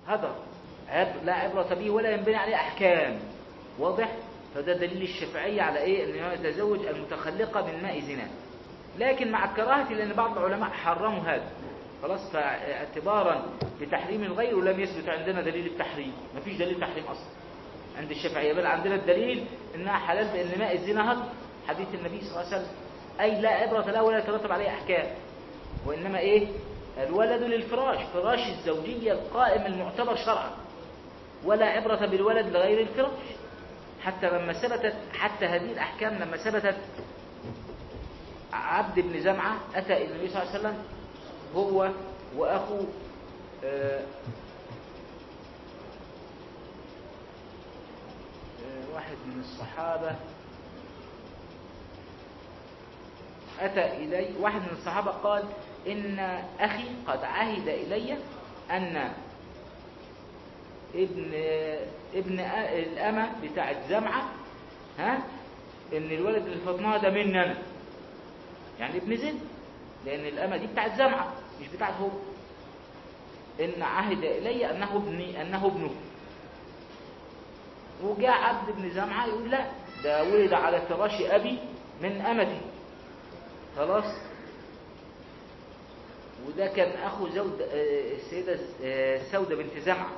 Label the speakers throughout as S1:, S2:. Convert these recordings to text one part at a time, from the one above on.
S1: هدر عب- لا عبرة به ولا ينبني عليه أحكام واضح فده دليل الشافعية على إيه أن هو يتزوج المتخلقة من ماء زنا لكن مع الكراهة لأن بعض العلماء حرموا هذا خلاص فاعتبارا بتحريم الغير ولم يثبت عندنا دليل التحريم مفيش دليل تحريم أصلا عند الشافعية بل عندنا الدليل إنها حلال بأن ماء الزنا هدر حديث النبي صلى الله عليه وسلم أي لا عبرة له ولا يترتب عليه أحكام وإنما إيه الولد للفراش فراش الزوجية القائم المعتبر شرعا ولا عبرة بالولد لغير الفراش حتى لما ثبتت حتى هذه الأحكام لما ثبتت عبد بن زمعة أتى النبي صلى الله عليه وسلم هو وأخو آه، آه، واحد من الصحابة أتى إلي واحد من الصحابة قال إن أخي قد عهد إلي أن ابن ابن الأمة بتاعت زمعة ها إن الولد اللي فطنها ده مني أنا يعني ابن زين لأن الأمة دي بتاعت زمعة مش بتاعت هو إن عهد إلي أنه ابني أنه ابنه وجاء عبد بن زمعة يقول لا ده ولد على فراش أبي من أمتي خلاص وده كان أخو زود آه، السيدة آه، سودة بنت زمعة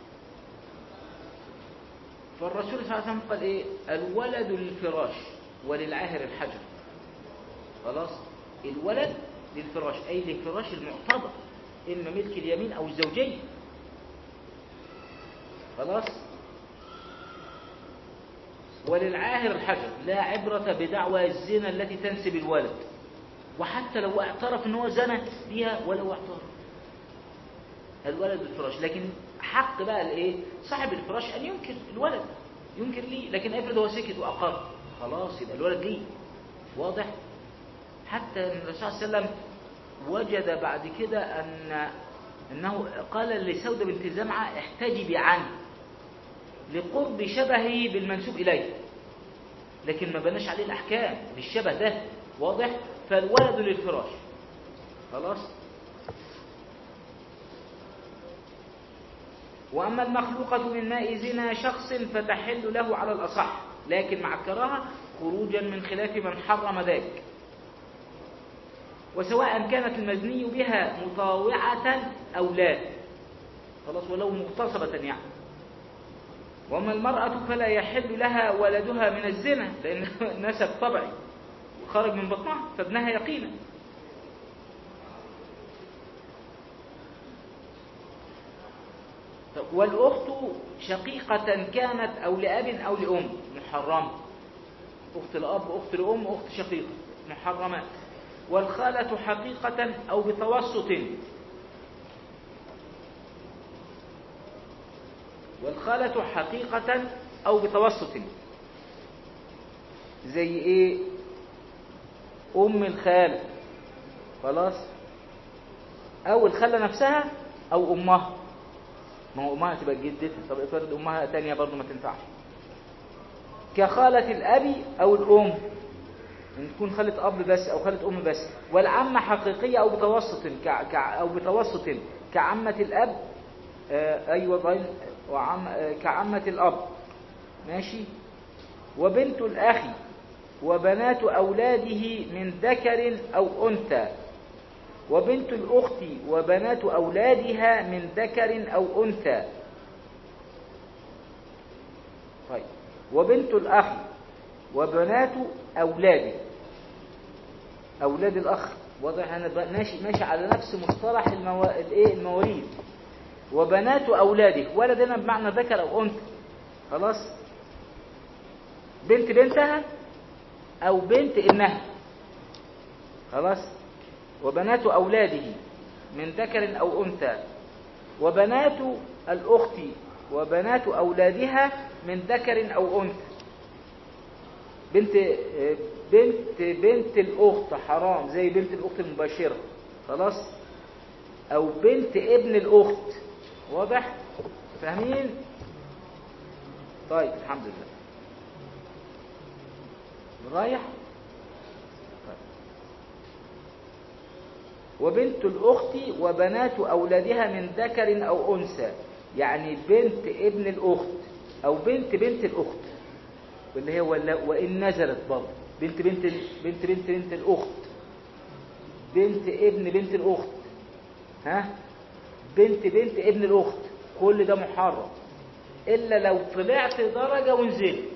S1: فالرسول صلى الله عليه وسلم قال إيه الولد للفراش وللعاهر الحجر خلاص الولد للفراش أي للفراش المعتبر إما ملك اليمين أو الزوجية خلاص وللعاهر الحجر لا عبرة بدعوى الزنا التي تنسب الولد وحتى لو اعترف ان هو زنى بها ولو اعترف الولد الفراش لكن حق بقى الايه صاحب الفراش ان ينكر الولد ينكر ليه لكن افرض هو سكت واقر خلاص يبقى الولد ليه واضح حتى ان الرسول صلى الله عليه وسلم وجد بعد كده ان انه قال لسودة بنت زمعة احتجبي عنه لقرب شبهه بالمنسوب اليه لكن ما بناش عليه الاحكام بالشبه ده واضح فالولد للفراش خلاص وأما المخلوقة من ماء زنا شخص فتحل له على الأصح لكن مع الكراهة خروجا من خلاف من حرم ذلك وسواء كانت المزني بها مطاوعة أو لا خلاص ولو مغتصبة يعني وأما المرأة فلا يحل لها ولدها من الزنا لأن نسب طبعي وخرج من بطنها فابنها يقينا طب والأخت شقيقة كانت أو لأب أو لأم محرمة أخت الأب أخت الأم أخت شقيقة محرمات والخالة حقيقة أو بتوسط والخالة حقيقة أو بتوسط زي إيه أم الخالة خلاص أو الخالة نفسها أو أمها ما هو أمها تبقى جدتها طب افرض أمها تانية برضو ما تنفعش كخالة الأب أو الأم إن تكون خالة أب بس أو خالة أم بس والعمة حقيقية أو بتوسط كع... كع... أو بتوسط كعمة الأب آه أيوة باين وعم... آه كعمة الأب ماشي وبنت الأخ وبنات أولاده من ذكر أو أنثى وبنت الأخت وبنات أولادها من ذكر أو أنثى طيب وبنت الأخ وبنات أولاده أولاد الأخ واضح أنا ماشي ماشي على نفس مصطلح المو... الإيه المواليد وبنات أولاده ولد هنا بمعنى ذكر أو أنثى خلاص بنت بنتها أو بنت ابنها خلاص وبنات أولاده من ذكر أو أنثى وبنات الأخت وبنات أولادها من ذكر أو أنثى بنت بنت بنت الأخت حرام زي بنت الأخت المباشرة خلاص أو بنت ابن الأخت واضح فاهمين طيب الحمد لله رايح وبنت الأخت وبنات أولادها من ذكر أو أنثى يعني بنت ابن الأخت أو بنت بنت الأخت واللي هي ولا وإن نزلت برضه بنت بنت بنت بنت بنت الأخت بنت ابن بنت الأخت ها بنت بنت ابن الأخت كل ده محرم إلا لو طلعت درجة ونزلت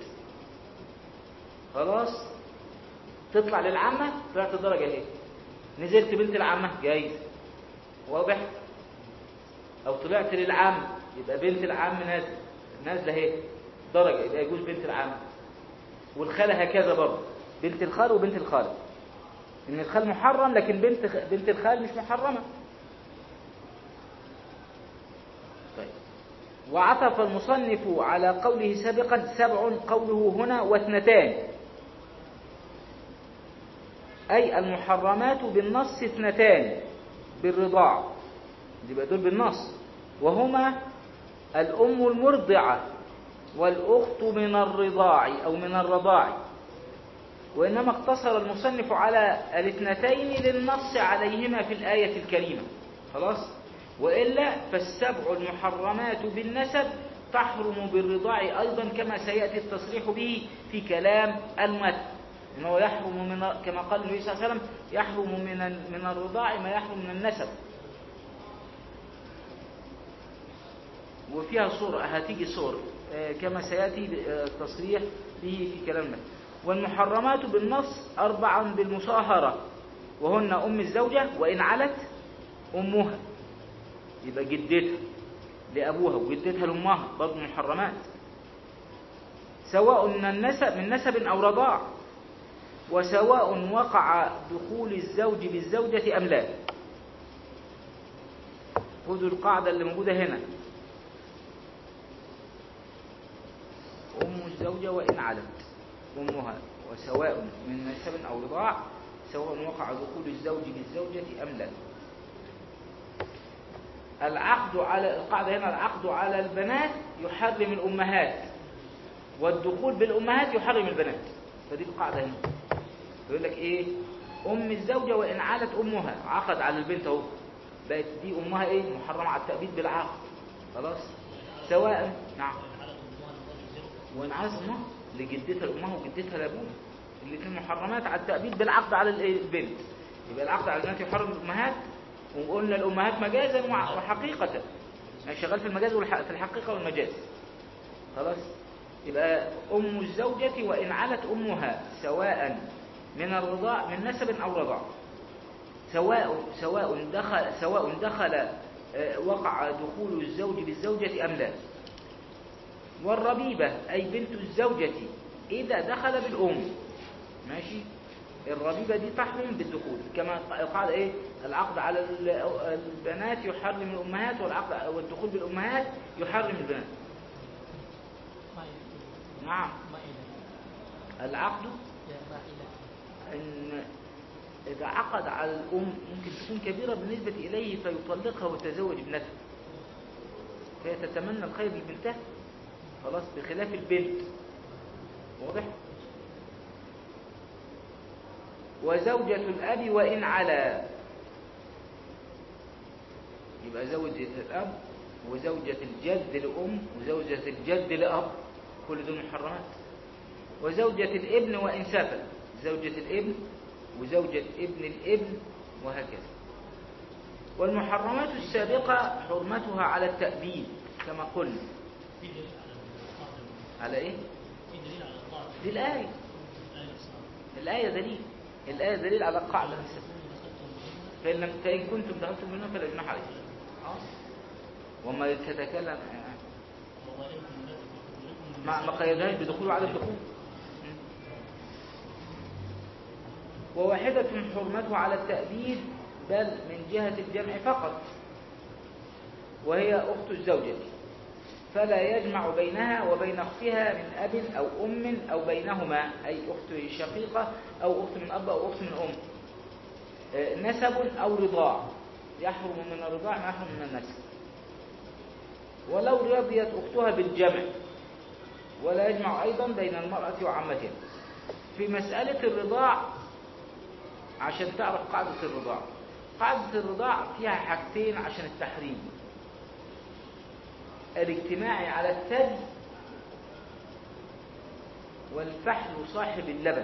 S1: خلاص تطلع للعمة طلعت درجة ايه نزلت بنت العمة جايز واضح او طلعت للعم يبقى بنت العم نازل نازله اهي درجة يبقى يجوز بنت العم والخالة هكذا برضه بنت الخال وبنت الخالة ان الخال محرم لكن بنت بنت الخال مش محرمة طيب وعطف المصنف على قوله سابقا سبع قوله هنا واثنتان أي المحرمات بالنص اثنتان بالرضاع يبقى دول بالنص وهما الأم المرضعة والأخت من الرضاع أو من الرضاع وإنما اقتصر المصنف على الاثنتين للنص عليهما في الآية الكريمة خلاص وإلا فالسبع المحرمات بالنسب تحرم بالرضاع أيضا كما سيأتي التصريح به في كلام المتن إنه يحرم من كما قال النبي صلى الله عليه وسلم يحرم من من الرضاع ما يحرم من النسب وفيها صور هتيجي صور كما سيأتي التصريح به في كلامنا والمحرمات بالنص أربعا بالمصاهرة وهن أم الزوجة وإن علت أمها يبقى جدتها لأبوها وجدتها لأمها برضه محرمات سواء من النسب من نسب أو رضاع وسواء وقع دخول الزوج بالزوجة أم لا خذوا القاعدة اللي موجودة هنا أم الزوجة وإن علت أمها وسواء من نسب أو رضاع سواء وقع دخول الزوج بالزوجة أم لا العقد على القاعدة هنا العقد على البنات يحرم الأمهات والدخول بالأمهات يحرم البنات فدي القاعدة هنا يقول لك إيه أم الزوجة وإن علت أمها عقد على البنت أهو بقت دي أمها إيه محرمة على التأبيد بالعقد خلاص سواء نعم وإن علت أمها لجدتها لأمها وجدتها لأبوها الاثنين محرمات على التأبيد بالعقد على البنت يبقى العقد على البنات يحرم الأمهات وقلنا الأمهات مجازا وحقيقة يعني شغال في المجاز في الحقيقة والمجاز خلاص يبقى أم الزوجة وإن علت أمها سواء من الرضاع من نسب أو رضاع سواء سواء دخل سواء دخل وقع دخول الزوج بالزوجة أم لا والربيبة أي بنت الزوجة إذا دخل بالأم ماشي الربيبة دي تحرم بالدخول كما قال إيه العقد على البنات يحرم الأمهات والعقد والدخول بالأمهات يحرم البنات نعم العقد إن إذا عقد على الأم ممكن تكون كبيرة بالنسبة إليه فيطلقها ويتزوج ابنتها فهي تتمنى الخير لبنتها خلاص بخلاف البنت واضح وزوجة الأب وإن على يبقى زوجة الأب وزوجة الجد لأم وزوجة الجد لأب كل دول محرمات وزوجة الابن وإن سفل زوجة الابن وزوجة ابن الابن وهكذا والمحرمات السابقة حرمتها على التأبيد كما قلنا على ايه دي الآية الآية دليل الآية دليل على القاعدة نفسها فإن, لم فإن كنتم دخلتم منهم فلا جناح عليكم وما تتكلم ما ما قيدهاش بدخول وعدم دخول وواحدة حرمته على التأبيد بل من جهة الجمع فقط وهي أخت الزوجة فلا يجمع بينها وبين أختها من أب أو أم أو بينهما أي أخت شقيقة أو أخت من أب أو أخت من أم نسب أو رضاع يحرم من الرضاع ما يحرم من النسب ولو رضيت أختها بالجمع ولا يجمع أيضا بين المرأة وعمتها في مسألة الرضاع عشان تعرف قاعدة الرضاع قاعدة الرضاع فيها حاجتين عشان التحريم الاجتماعي على الثدي والفحل صاحب اللبن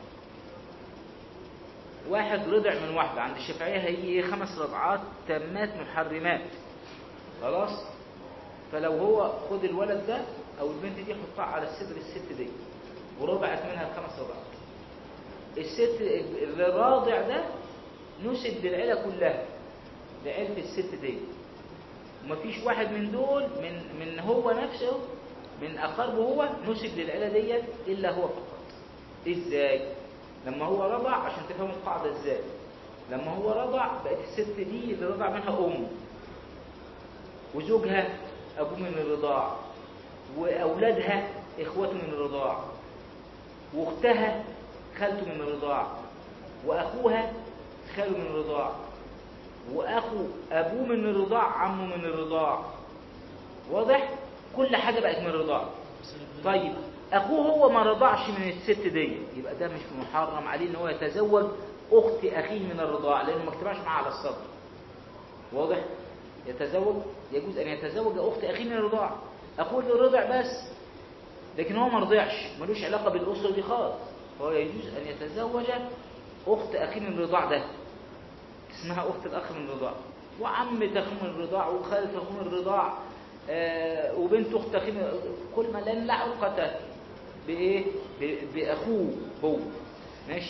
S1: واحد رضع من واحدة عند الشافعية هي ايه خمس رضعات تامات محرمات خلاص فلو هو خد الولد ده او البنت دي حطها على الصدر الست دي ورضعت منها الخمس رضعات الست الراضع ده نسب للعيلة كلها لعيلة الست دي ومفيش واحد من دول من من هو نفسه من أقاربه هو نسب للعيلة ديت إلا هو فقط إزاي؟ لما هو رضع عشان تفهموا القاعدة إزاي لما هو رضع بقت الست دي اللي رضع منها أم وزوجها أبوه من الرضاع وأولادها إخوته من الرضاع واختها خالته من الرضاع وأخوها خاله من الرضاع وأخو أبوه من الرضاع عمه من الرضاع واضح؟ كل حاجة بقت من الرضاع طيب أخوه هو ما رضعش من الست دي يبقى ده مش محرم عليه إن هو يتزوج أخت أخيه من الرضاع لأنه ما اجتمعش معاه على الصدر واضح؟ يتزوج يجوز أن يتزوج أخت أخيه من الرضاع أخوه اللي رضع بس لكن هو ما رضعش ملوش علاقة بالأسرة دي خالص فهو يجوز أن يتزوج أخت أخيه من الرضاع ده اسمها أخت الأخ من الرضاع وعمة أخيه من الرضاع وخالة أخوه من الرضاع آه وبنت أخت أخيه من كل ما لن لا علاقة بإيه ب- بأخوه هو ماشي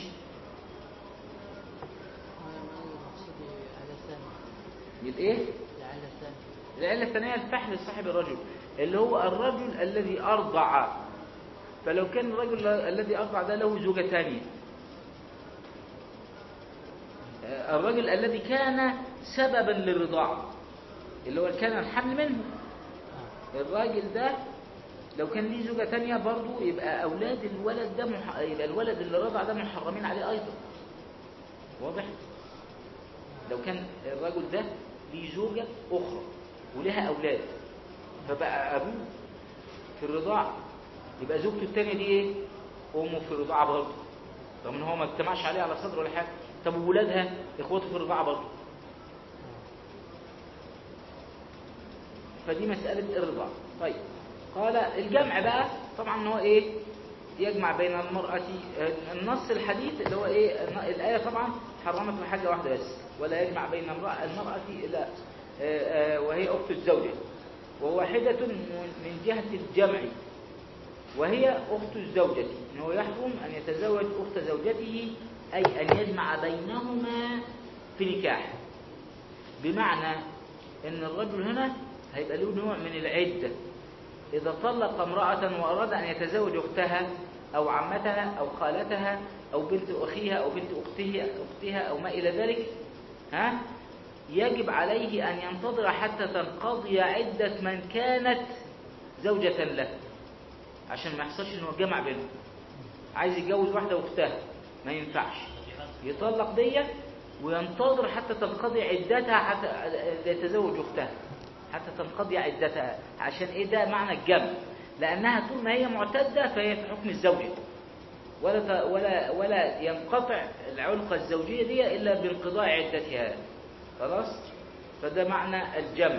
S2: هذا ما المقصود على الثاني
S1: الإيه
S2: لعل الثاني
S1: العلة الثانية الفحل صاحب الرجل اللي هو الرجل الذي أرضع فلو كان الرجل الذي أرضع ده له زوجة ثانية آه، الرجل الذي كان سببا للرضاعة اللي هو كان الحمل منه الراجل ده لو كان ليه زوجة تانية برضه يبقى أولاد الولد ده مح... يبقى الولد اللي رضع ده محرمين عليه أيضا واضح؟ لو كان الرجل ده ليه زوجة أخرى ولها أولاد فبقى أبوه في الرضاعة يبقى زوجته التانية دي إيه؟ أمه في الرضاعة برضه رغم إن هو ما اجتمعش عليها على صدر ولا حاجة طب وولادها إخواته في الرضاعة برضه فدي مسألة الرضاعة طيب قال الجمع بقى طبعا ان هو ايه يجمع بين المرأة النص الحديث اللي هو ايه الآية طبعا حرمت بحاجة واحدة بس ولا يجمع بين المرأة المرأة إلى آه، آه، وهي أخت الزوجة وواحدة من من جهة الجمع وهي أخت الزوجة إن هو يحرم أن يتزوج أخت زوجته أي أن يجمع بينهما في نكاح بمعنى ان الرجل هنا هيبقى له نوع من العدة إذا طلق امرأة وأراد أن يتزوج أختها أو عمتها أو خالتها أو بنت أخيها أو بنت أخته أختها أو ما إلى ذلك ها يجب عليه أن ينتظر حتى تنقضي عدة من كانت زوجة له عشان ما يحصلش إنه جمع بينهم عايز يتجوز واحدة أختها ما ينفعش يطلق دي وينتظر حتى تنقضي عدتها حتى يتزوج أختها حتى تنقضي عدتها عشان إيه ده معنى الجمع لأنها طول ما هي معتدة فهي في حكم الزوجة ولا ت- ولا ولا ينقطع العلقة الزوجية دي إلا بانقضاء عدتها خلاص فده معنى الجمع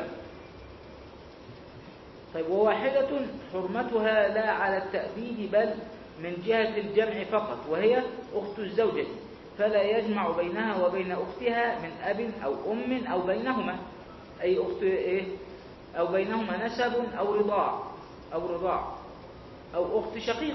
S1: طيب وواحدة حرمتها لا على التأبيد بل من جهة الجمع فقط وهي أخت الزوجة فلا يجمع بينها وبين أختها من أب أو أم أو بينهما أي أخت إيه أو بينهما نسب أو رضاع أو رضاع أو أخت شقيق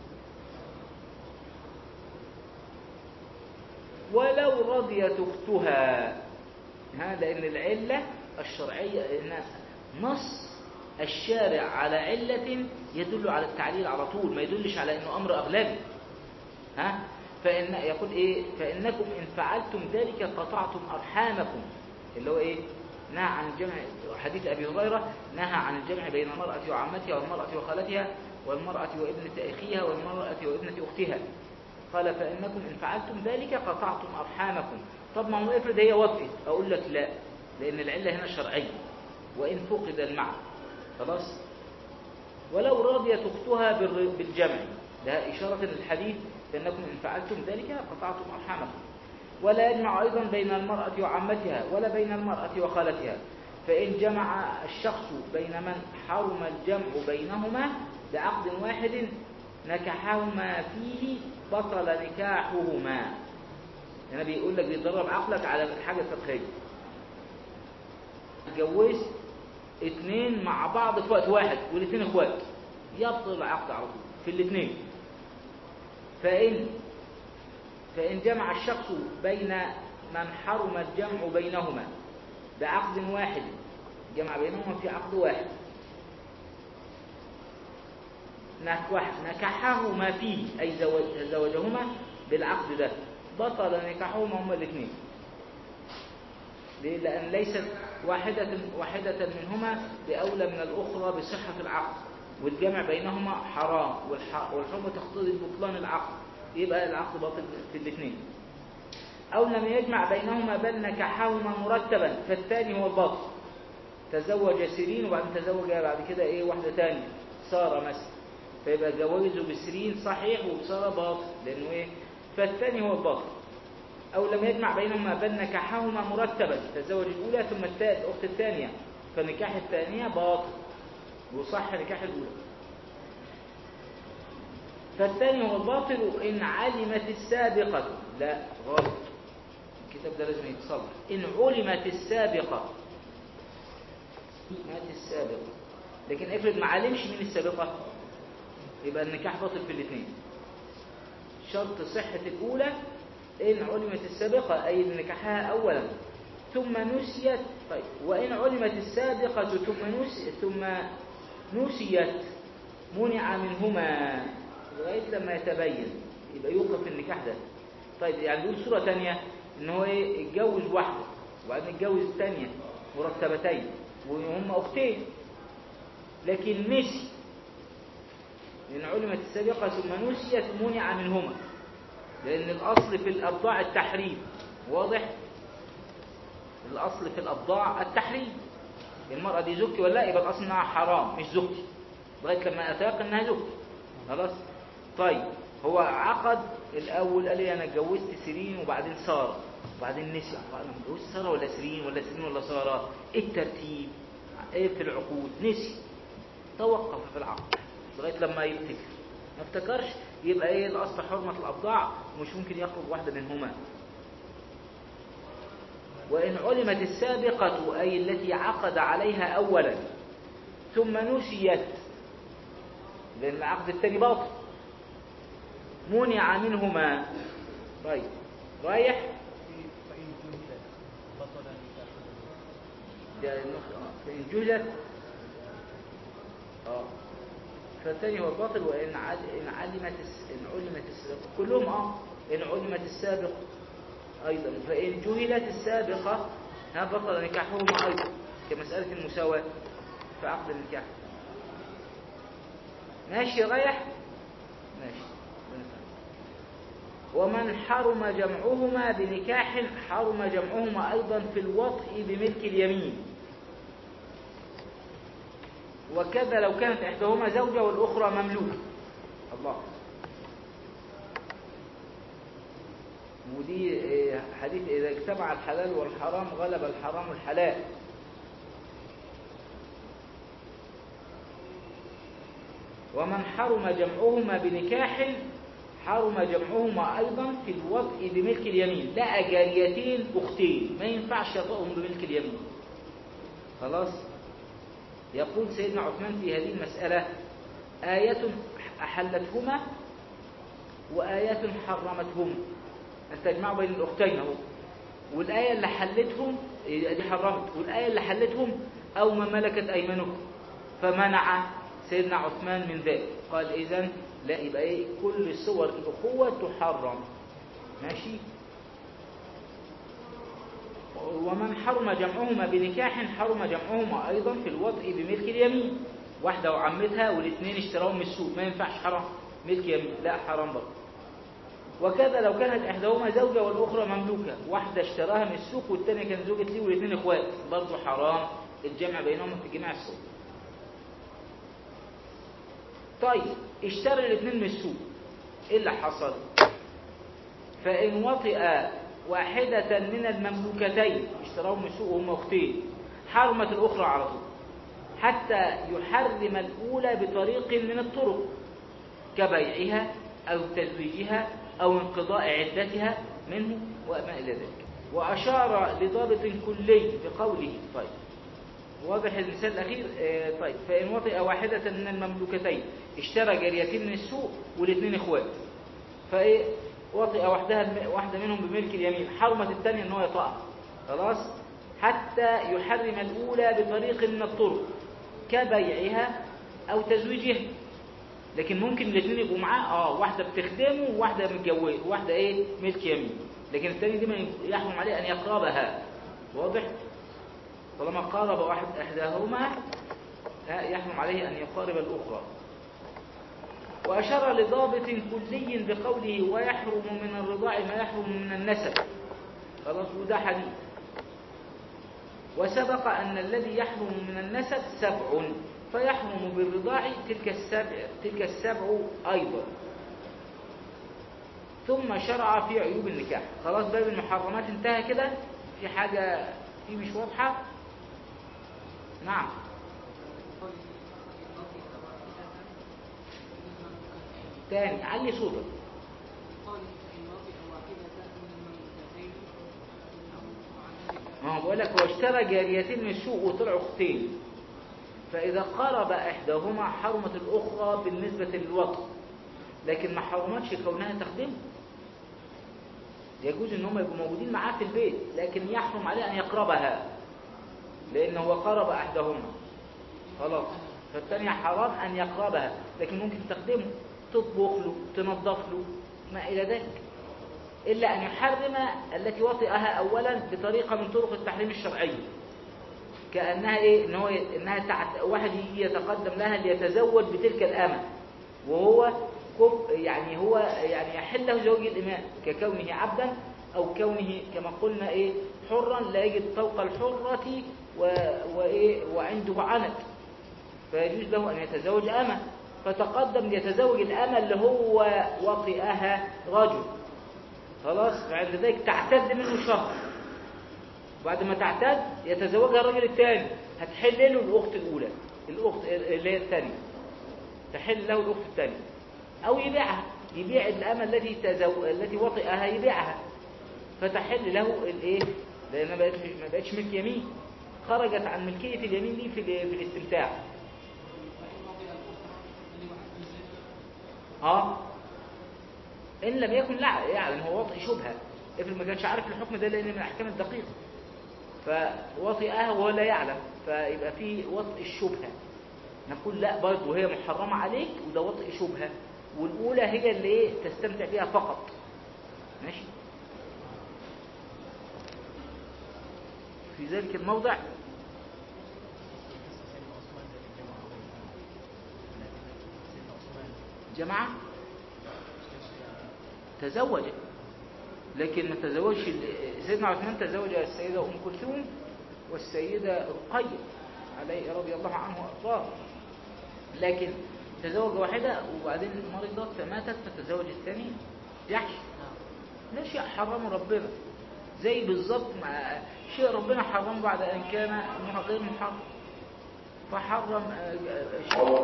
S1: ولو رضيت أختها هذا إن العلة الشرعية إن نص الشارع على علة يدل على التعليل على طول ما يدلش على إنه أمر أغلبي ها فإن يقول إيه فإنكم إن فعلتم ذلك قطعتم أرحامكم اللي هو إيه نهى عن الجمع حديث أبي هريرة نهى عن الجمع بين المرأة وعمتها والمرأة وخالتها والمرأة وابنة أخيها والمرأة وابنة أختها قال فإنكم إن فعلتم ذلك قطعتم أرحامكم طب ما هو افرض هي وافقت أقول لك لا لأن العلة هنا شرعية وإن فقد المعنى خلاص ولو رضيت أختها بالر- بالجمع ده إشارة للحديث فإنكم إن فعلتم ذلك قطعتم أرحامكم ولا يجمع أيضا بين المرأة وعمتها ولا بين المرأة وخالتها فإن جمع الشخص بين من حرم الجمع بينهما بعقد واحد نكحهما فيه بطل نكاحهما هنا بيقول لك بيدرب عقلك على حاجة فقهية اتجوزت اتنين مع بعض في وقت واحد والاتنين اخوات يبطل العقد على طول في الاتنين فإن فإن جمع الشخص بين من حرم الجمع بينهما بعقد واحد جمع بينهما في عقد واحد نكح- نكحهما فيه أي زوج- زوجهما بالعقد ده بطل نكاحهما هما الاثنين ليه؟ لأن ليست واحدة واحدة منهما بأولى من الأخرى بصحة العقد والجمع بينهما حرام والح- والحرمة تقتضي بطلان العقد يبقى العقد باطل في الاثنين أو لم يجمع بينهما بل نكحهما مرتبا فالثاني هو الباطل تزوج سيرين وبعدين تزوج بعد كده ايه واحدة تانية سارة مثلا فيبقى جوازه بسيرين صحيح وبسارة باطل لأنه ايه فالثاني هو الباطل أو لم يجمع بينهما بل نكحهما مرتبا تزوج الأولى ثم التا- الأخت الثانية فنكاح الثانية باطل وصح نكاح الأولى فالثاني هو الباطل إن علمت السابقة لا غلط الكتاب ده لازم يتصلح إن علمت السابقة مات السابقة لكن افرض ما علمش من السابقة يبقى النكاح باطل في الاثنين شرط صحة الأولى إن علمت السابقة أي إن نكحها أولا ثم نسيت طيب وإن علمت السابقة ثم نسيت ثم نسيت منع منهما لغاية لما يتبين يبقى يوقف النكاح ده طيب يعني نقول صورة تانية إن هو إيه اتجوز واحدة وبعدين اتجوز الثانية مرتبتين وهم أختين لكن نسي إن علمت السابقة ثم نسيت منع منهما لأن الأصل في الأبضاع التحريم واضح؟ الأصل في الأبضاع التحريم المرأة دي زوجتي ولا لا يبقى الأصل إنها حرام مش زوجتي لغاية لما أتيقن إنها زوجتي خلاص؟ طيب هو عقد الأول قال لي أنا اتجوزت سيرين وبعدين سارة وبعدين نسي قال أنا اتجوزت سارة ولا سيرين ولا سيرين ولا سارة إيه الترتيب؟ إيه في العقود؟ نسي توقف في العقد لغاية لما يفتكر ما افتكرش يبقى ايه الاصل حرمة الابضاع ومش ممكن يخرج واحدة منهما وان علمت السابقة اي التي عقد عليها اولا ثم نسيت لان العقد الثاني باطل منع منهما طيب رايح
S2: فإن جهلت بطل نكاحهما
S1: ده النقطة آه. فإن جهلت اه فالثاني هو الباطل وإن عل... إن علمت الس... إن علمت السابقة كلهم اه إن علمت السابقة أيضا فإن جهلت السابقة ها بطل نكاحهما أيضا كمسألة المساواة في عقد النكاح ماشي رايح ماشي ومن حرم جمعهما بنكاح حرم جمعهما أيضا في الوطء بملك اليمين وكذا لو كانت إحداهما زوجة والأخرى مملوكة الله ودي إيه، حديث إذا اجتمع الحلال والحرام غلب الحرام الحلال ومن حرم جمعهما بنكاح حرم جمعهما أيضا في الوطء بملك اليمين لا جاريتين أختين ما ينفعش يطأهم بملك اليمين خلاص يقول سيدنا عثمان في هذه المسألة آية أحلتهما وآيات حرمتهما أن تجمعوا بين الأختين أهو والآية اللي حلتهم دي حرمت والآية اللي حلتهم أو ما ملكت أيمانكم فمنع سيدنا عثمان من ذلك قال إذن لا يبقى إيه كل صور الأخوة تحرم ماشي ومن حرم جمعهما بنكاح حرم جمعهما أيضا في الوضع بملك اليمين واحدة وعمتها والاثنين اشتراهم من السوق ما ينفعش حرام ملك يمين لا حرام برضه وكذا لو كانت إحداهما زوجة والأخرى مملوكة واحدة اشتراها من السوق والثانية كان زوجة ليه والاثنين إخوات برضه حرام الجمع بينهم في جميع السوق طيب اشترى الاثنين من السوق ايه اللي حصل فإن وطئ واحدة من المملوكتين اشتراهم من السوق وهم أختين حرمت الأخرى على طول حتى يحرم الأولى بطريق من الطرق كبيعها أو تزويجها أو انقضاء عدتها منه وما إلى ذلك وأشار لضابط كلي بقوله طيب واضح المثال الأخير آه، طيب فإن وطئ واحدة من المملوكتين اشترى جاريتين من السوق والاثنين إخوات فإيه وطئ واحدها واحدة منهم بملك اليمين حرمت الثانية إن هو يطأها خلاص حتى يحرم الأولى بطريق من الطرق كبيعها أو تزويجها لكن ممكن الاثنين يبقوا معاه اه واحدة بتخدمه وواحدة متجوزة واحدة ايه ملك يمين لكن الثاني دي ما يحرم عليه أن يقربها واضح طالما قارب واحد إحداهما لا يحرم عليه أن يقارب الأخرى وأشار لضابط كلي بقوله ويحرم من الرضاع ما يحرم من النسب خلاص وده حديث وسبق أن الذي يحرم من النسب سبع فيحرم بالرضاع تلك السبع تلك السبع أيضا ثم شرع في عيوب النكاح خلاص باب المحرمات انتهى كده في حاجة في مش واضحة نعم تاني علي صوتك ما هو بقول لك هو اشترى جاريتين من السوق وطلعوا اختين فإذا قرب إحداهما حرمت الأخرى بالنسبة للوطن لكن ما حرمتش كونها تخدمه يجوز ان هم يبقوا موجودين معاه في البيت لكن يحرم عليه ان يقربها لانه هو قرب احدهما خلاص فالثانية حرام ان يقربها لكن ممكن تخدمه تطبخ له تنظف له ما الى ذلك الا ان يحرم التي وطئها اولا بطريقة من طرق التحريم الشرعية كانها ايه ان هو انها تعت... واحد يجي يتقدم لها ليتزوج بتلك الامه وهو كف يعني هو يعني يحل له زوج الإماء ككونه عبدا أو كونه كما قلنا إيه حرا لا يجد فوق الحرة و... وإيه وعنده عنت فيجوز له أن يتزوج أمة فتقدم ليتزوج الأمة اللي هو وطئها رجل خلاص بعد ذلك تعتد منه شهر بعد ما تعتد يتزوجها الرجل الثاني هتحل له الأخت الأولى الأخت اللي هي الثانية تحل له الأخت الثانية أو يبيعها يبيع الأمة التي تزو... التي وطئها يبيعها فتحل له الايه لأن ما بقتش ما بقتش ملك يمين خرجت عن ملكية اليمين دي في ال... في الاستمتاع اه إن لم يكن لا يعلم هو وطئ شبهة افرض ما كانش عارف الحكم ده لأن من الأحكام الدقيقة فوطئها وهو لا يعلم فيبقى في وطئ الشبهة نقول لا برضه هي محرمة عليك وده وطئ شبهة والأولى هي اللي ايه تستمتع بها فقط ماشي في ذلك الموضع جماعة تزوج لكن ما تزوجش سيدنا عثمان تزوج السيدة أم كلثوم والسيدة رقية عليه رضي الله عنه وأرضاه لكن تزوج واحدة وبعدين مرضت فماتت فتزوج الثاني يحش ده شيء حرمه ربنا زي بالظبط مع شيء ربنا حرمه بعد أن كان غير محرم فحرم شيء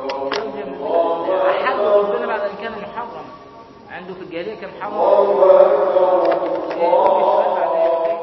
S1: أحل ربنا بعد أن كان محرم عنده في الجاهلية كان حرم